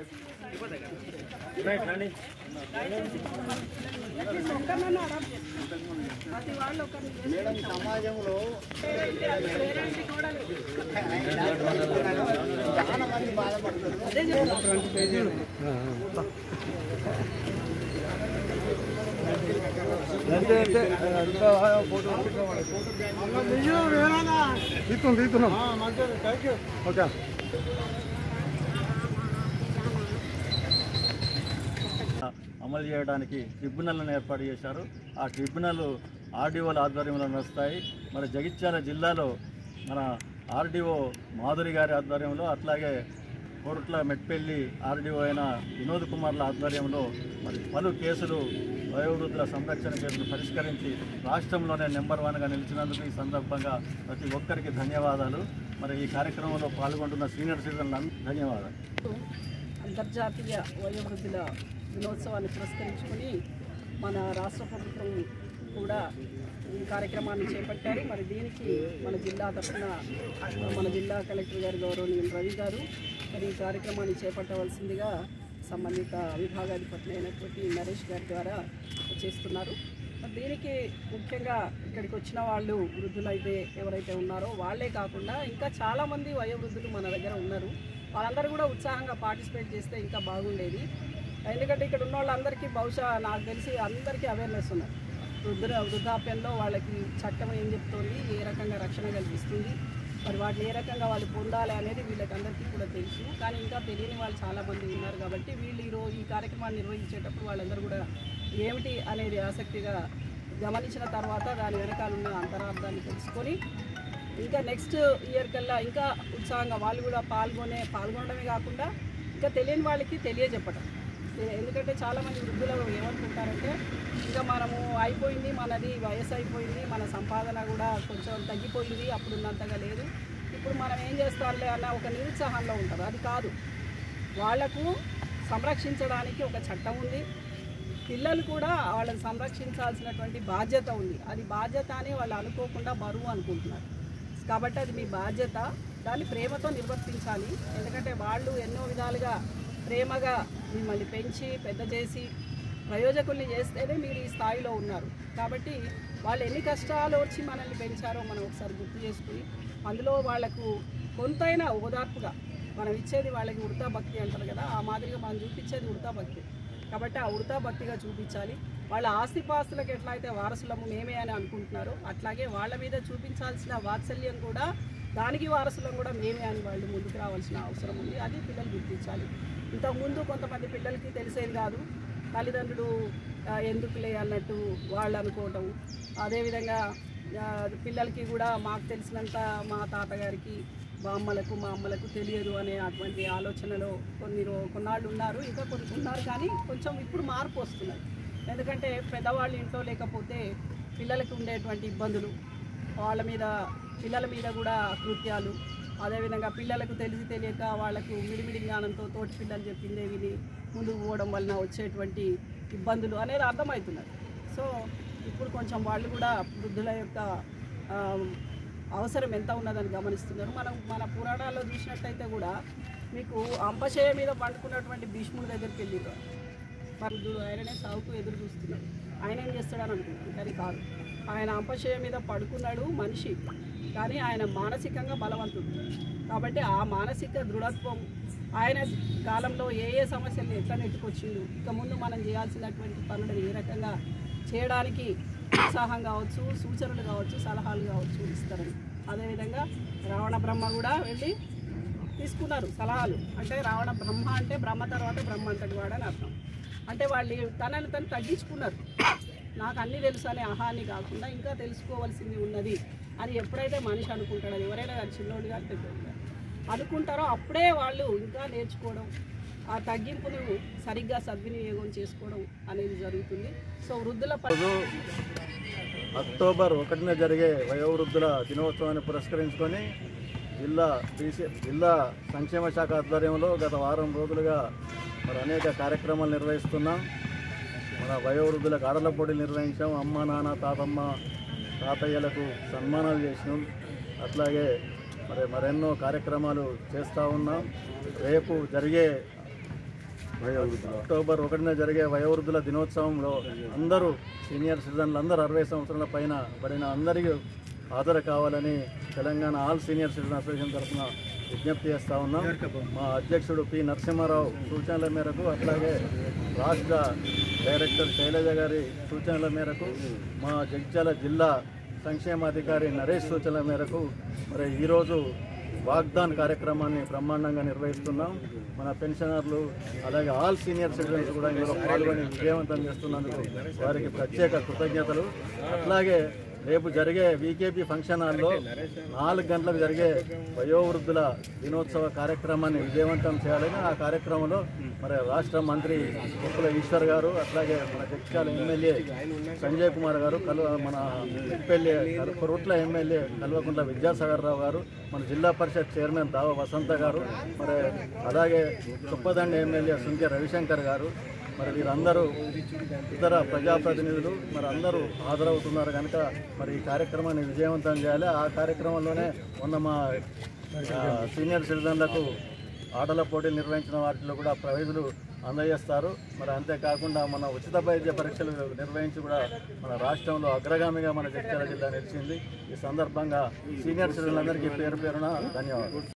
ప్రతి వాళ్ళు ఒకరిని మేడం సమాజంలో పేరేంటి అది పేరేంటి కూడా లేదు. చాలా మంది బాధపడుతున్నారు అదే చెప్తాను ఓకే అమలు చేయడానికి ట్రిబ్యునల్ను ఏర్పాటు చేశారు ఆ ట్రిబ్యునల్ ఆర్డీఓల ఆధ్వర్యంలో నడుస్తాయి మరి జగిత్యాల జిల్లాలో మన ఆర్డీఓ మాధురి గారి ఆధ్వర్యంలో అట్లాగే కోరుట్ల మెట్పల్లి ఆర్డీఓ అయిన వినోద్ కుమార్ల ఆధ్వర్యంలో మరి పలు కేసులు వయోవృద్ధుల సంరక్షణ కేసులు పరిష్కరించి రాష్ట్రంలోనే నెంబర్ వన్గా నిలిచినందుకు ఈ సందర్భంగా ప్రతి ఒక్కరికి ధన్యవాదాలు మరి ఈ కార్యక్రమంలో పాల్గొంటున్న సీనియర్ సిటిజన్లందరూ ధన్యవాదాలు అంతర్జాతీయ వయోవృద్ధుల దినోత్సవాన్ని పురస్కరించుకొని మన రాష్ట్ర ప్రభుత్వం కూడా ఈ కార్యక్రమాన్ని చేపట్టారు మరి దీనికి మన జిల్లా తరఫున మన జిల్లా కలెక్టర్ గారు గౌరవనీయులు రవి గారు మరి ఈ కార్యక్రమాన్ని చేపట్టవలసిందిగా సంబంధిత విభాగాధిపతి అయినటువంటి నరేష్ గారి ద్వారా చేస్తున్నారు మరి దీనికి ముఖ్యంగా ఇక్కడికి వచ్చిన వాళ్ళు వృద్ధులైతే ఎవరైతే ఉన్నారో వాళ్ళే కాకుండా ఇంకా చాలామంది వయోవృద్ధులు మన దగ్గర ఉన్నారు వాళ్ళందరూ కూడా ఉత్సాహంగా పార్టిసిపేట్ చేస్తే ఇంకా బాగుండేది ఎందుకంటే ఇక్కడ ఉన్న వాళ్ళందరికీ బహుశా నాకు తెలిసి అందరికీ అవేర్నెస్ ఉన్నారు వృద్ధుల వృద్ధాప్యంలో వాళ్ళకి చట్టం ఏం చెప్తోంది ఏ రకంగా రక్షణ కల్పిస్తుంది మరి వాటిని ఏ రకంగా వాళ్ళు పొందాలి అనేది వీళ్ళకి అందరికీ కూడా తెలుసు కానీ ఇంకా తెలియని వాళ్ళు చాలామంది ఉన్నారు కాబట్టి వీళ్ళు ఈరోజు ఈ కార్యక్రమాన్ని నిర్వహించేటప్పుడు వాళ్ళందరూ కూడా ఏమిటి అనేది ఆసక్తిగా గమనించిన తర్వాత దాని వెనకాల ఉన్న అంతరార్థాన్ని తెలుసుకొని ఇంకా నెక్స్ట్ ఇయర్ కల్లా ఇంకా ఉత్సాహంగా వాళ్ళు కూడా పాల్గొనే పాల్గొనడమే కాకుండా ఇంకా తెలియని వాళ్ళకి తెలియజెప్పడం ఏ- ఎందుకంటే చాలామంది వృద్ధులు ఏమనుకుంటారంటే ఇంకా మనము అయిపోయింది మనది వయసు అయిపోయింది మన సంపాదన కూడా కొంచెం తగ్గిపోయింది అప్పుడు ఉన్నంతగా లేదు ఇప్పుడు మనం ఏం చేస్తాంలే అన్న ఒక నిరుత్సాహంలో ఉంటారు అది కాదు వాళ్లకు సంరక్షించడానికి ఒక చట్టం ఉంది పిల్లలు కూడా వాళ్ళని సంరక్షించాల్సినటువంటి బాధ్యత ఉంది అది బాధ్యత అని వాళ్ళు అనుకోకుండా బరువు అనుకుంటున్నారు కాబట్టి అది మీ బాధ్యత దాన్ని ప్రేమతో నిర్వర్తించాలి ఎందుకంటే వాళ్ళు ఎన్నో విధాలుగా ప్రేమగా మిమ్మల్ని పెంచి పెద్ద చేసి ప్రయోజకుల్ని చేస్తేనే మీరు ఈ స్థాయిలో ఉన్నారు కాబట్టి వాళ్ళు ఎన్ని కష్టాలు వచ్చి మనల్ని పెంచారో మనం ఒకసారి గుర్తు చేసుకుని అందులో వాళ్లకు కొంతైనా ఓదార్పుగా మనం ఇచ్చేది వాళ్ళకి ఉడతా భక్తి అంటారు కదా ఆ మాదిరిగా మనం చూపించేది ఉడతా భక్తి కాబట్టి ఆ ఉడతా భక్తిగా చూపించాలి వాళ్ళ ఆస్తిపాస్తులకు ఎట్లా అయితే వారసులము మేమే అని అనుకుంటున్నారో అట్లాగే వాళ్ళ మీద చూపించాల్సిన వాత్సల్యం కూడా దానికి వారసులం కూడా మేమే అని వాళ్ళు ముందుకు రావాల్సిన అవసరం ఉంది అది పిల్లలు గుర్తించాలి ఇంతకుముందు కొంతమంది పిల్లలకి తెలిసేది కాదు తల్లిదండ్రులు ఆ, ఎందుకులే అన్నట్టు వాళ్ళు అనుకోవటం అదేవిధంగా ఆ, పిల్లలకి కూడా మాకు తెలిసినంత మా తాతగారికి మా అమ్మలకు మా అమ్మలకు తెలియదు అనే అటువంటి ఆలోచనలో కొన్ని రో కొన్నాళ్ళు ఉన్నారు ఇంకా కొన్ని ఉన్నారు కానీ కొంచెం ఇప్పుడు మార్పు వస్తున్నది ఎందుకంటే పెద్దవాళ్ళు ఇంట్లో లేకపోతే పిల్లలకు ఉండేటువంటి ఇబ్బందులు వాళ్ళ మీద పిల్లల మీద కూడా కృత్యాలు అదేవిధంగా పిల్లలకు తెలిసి తెలియక వాళ్ళకు మిడిమిడి జ్ఞానంతో తోటి పిల్లలు చెప్పిందే విని ముందుకు పోవడం వలన వచ్చేటువంటి ఇబ్బందులు అనేది అర్థమవుతున్నది సో ఇప్పుడు కొంచెం వాళ్ళు కూడా వృద్ధుల యొక్క ఆ, అవసరం ఎంత ఉన్నదని గమనిస్తున్నారు మనం మన పురాణాల్లో చూసినట్టయితే కూడా మీకు అంపశయ మీద పండుకున్నటువంటి భీష్ముడి దగ్గరికి వెళ్ళిరు వృద్ధుడు ఆయననే సాగుకు ఎదురు చూస్తున్నాడు ఆయన ఏం చేస్తాడని అనుకుంటున్నాడు కానీ కాదు ఆయన అంపశయ మీద పడుకున్నాడు మనిషి కానీ ఆయన మానసికంగా బలవంతుడు కాబట్టి ఆ మానసిక దృఢత్వం ఆయన కాలంలో ఏ ఏ సమస్యలను ఎట్లా నెట్టుకొచ్చిండు ఇక ముందు మనం చేయాల్సినటువంటి పనులను ఏ రకంగా చేయడానికి ఉత్సాహం కావచ్చు సూచనలు కావచ్చు సలహాలు కావచ్చు ఇస్తారని అదేవిధంగా రావణ బ్రహ్మ కూడా వెళ్ళి తీసుకున్నారు సలహాలు అంటే రావణ బ్రహ్మ అంటే బ్రహ్మ తర్వాత బ్రహ్మ అంతటి వాడని అర్థం అంటే వాళ్ళు తనని తను తగ్గించుకున్నారు నాకు అన్నీ తెలుసు అనే అహాన్ని కాకుండా ఇంకా తెలుసుకోవాల్సింది ఉన్నది అని ఎప్పుడైతే మనిషి అనుకుంటాడో అది ఎవరైనా కానీ చిన్నోడు కానీ పెద్దోడు కానీ అనుకుంటారో అప్పుడే వాళ్ళు ఇంకా నేర్చుకోవడం ఆ తగ్గింపును సరిగ్గా సద్వినియోగం చేసుకోవడం అనేది జరుగుతుంది సో వృద్ధుల ప- రోజు అక్టోబర్ ఒకటిన జరిగే వయోవృద్ధుల దినోత్సవాన్ని పురస్కరించుకొని జిల్లా బీసీ జిల్లా సంక్షేమ శాఖ ఆధ్వర్యంలో గత వారం రోజులుగా మరి అనేక కార్యక్రమాలు నిర్వహిస్తున్నాం మన వయోవృద్ధులకు ఆడల పోటీలు నిర్వహించాం అమ్మ నాన్న తాతమ్మ తాతయ్యలకు సన్మానాలు చేసినాం అట్లాగే మరి మరెన్నో కార్యక్రమాలు చేస్తూ ఉన్నాం రేపు జరిగే అక్టోబర్ ఒకటిన జరిగే వయోవృద్ధుల దినోత్సవంలో అందరూ సీనియర్ సిటిజన్లు అందరూ అరవై సంవత్సరాల పైన పడిన అందరికీ హాజరు కావాలని Telangana all senior citizen association తరఫున విజ్ఞప్తి చేస్తా ఉన్నాం మా అధ్యక్షుడు పి నరసింహారావు సూచనల మేరకు అట్లాగే రాష్ట్ర డైరెక్టర్ శైలజ గారి సూచనల మేరకు మా జగిత్యాల జిల్లా సంక్షేమాధికారి నరేష్ సూచనల మేరకు మరి ఈరోజు వాగ్దాన్ కార్యక్రమాన్ని బ్రహ్మాండంగా నిర్వహిస్తున్నాం మన పెన్షనర్లు అలాగే ఆల్ సీనియర్ సిటిజన్స్ కూడా ఇందులో పాల్గొని విజయవంతం చేస్తున్నందుకు వారికి ప్రత్యేక కృతజ్ఞతలు అట్లాగే రేపు జరిగే వీకేపీ ఫంక్షన్ హాల్లో నాలుగు గంటలకు జరిగే వయోవృద్ధుల దినోత్సవ కార్యక్రమాన్ని విజయవంతం చేయాలని ఆ కార్యక్రమంలో మరి రాష్ట్ర మంత్రి కుప్పల ఈశ్వర్ గారు అట్లాగే మన జగిత్యాల ఎమ్మెల్యే సంజయ్ కుమార్ గారు కలు మన ఎమ్మెల్యే కొరుట్ల ఎమ్మెల్యే కల్వకుంట్ల విద్యాసాగర్ రావు గారు మన జిల్లా పరిషత్ చైర్మన్ దావ వసంత గారు మరి అలాగే చొప్పదండి ఎమ్మెల్యే సుంకె రవిశంకర్ గారు మరి వీరందరూ ఇతర ప్రజాప్రతినిధులు మరి అందరూ హాజరవుతున్నారు కనుక మరి ఈ కార్యక్రమాన్ని విజయవంతం చేయాలి ఆ కార్యక్రమంలోనే మొన్న మా ఆ, సీనియర్ సిటిజన్లకు ఆటల పోటీలు నిర్వహించిన వాటిలో కూడా ప్రైజులు అందజేస్తారు మరి అంతేకాకుండా మన ఉచిత వైద్య పరీక్షలు నిర్వహించి కూడా మన రాష్ట్రంలో అగ్రగామిగా మన జగిత్యాల జిల్లా నిలిచింది ఈ సందర్భంగా సీనియర్ సిటిజన్లందరికీ పేరు పేరున ధన్యవాదాలు